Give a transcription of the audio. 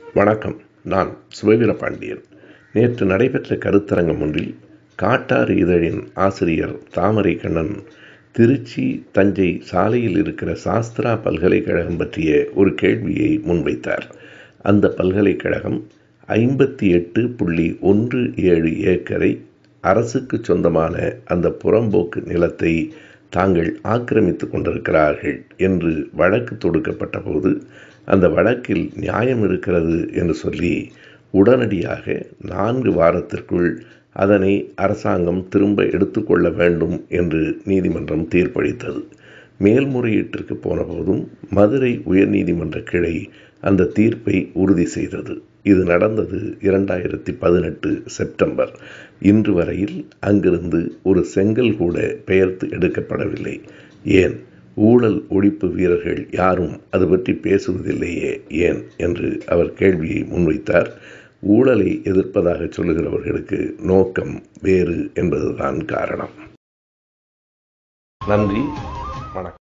வணக்கம் நான் சுபவீர பாண்டியன் நேற்று நடைபெற்ற கருத்தரங்கம் ஒன்றில் காட்டாறு இதழின் ஆசிரியர் தாமரை கண்ணன் திருச்சி தஞ்சை சாலையில் இருக்கிற சாஸ்திரா பல்கலைக்கழகம் பற்றிய ஒரு கேள்வியை முன்வைத்தார் அந்த பல்கலைக்கழகம் ஐம்பத்தி எட்டு புள்ளி ஒன்று ஏழு ஏக்கரை அரசுக்கு சொந்தமான அந்த புறம்போக்கு நிலத்தை தாங்கள் ஆக்கிரமித்து கொண்டிருக்கிறார்கள் என்று வழக்கு தொடுக்கப்பட்ட போது அந்த வழக்கில் நியாயம் இருக்கிறது என்று சொல்லி உடனடியாக நான்கு வாரத்திற்குள் அதனை அரசாங்கம் திரும்ப எடுத்துக்கொள்ள வேண்டும் என்று நீதிமன்றம் தீர்ப்பளித்தது மேல்முறையீட்டிற்கு போன போதும் மதுரை உயர்நீதிமன்ற கிளை அந்த தீர்ப்பை உறுதி செய்தது இது நடந்தது இரண்டாயிரத்தி பதினெட்டு செப்டம்பர் இன்று வரையில் அங்கிருந்து ஒரு செங்கல் கூட பெயர்த்து எடுக்கப்படவில்லை ஏன் ஊழல் ஒழிப்பு வீரர்கள் யாரும் அது பற்றி பேசுவதில்லையே ஏன் என்று அவர் கேள்வியை முன்வைத்தார் ஊழலை எதிர்ப்பதாக சொல்லுகிறவர்களுக்கு நோக்கம் வேறு என்பதுதான் காரணம் நன்றி வணக்கம்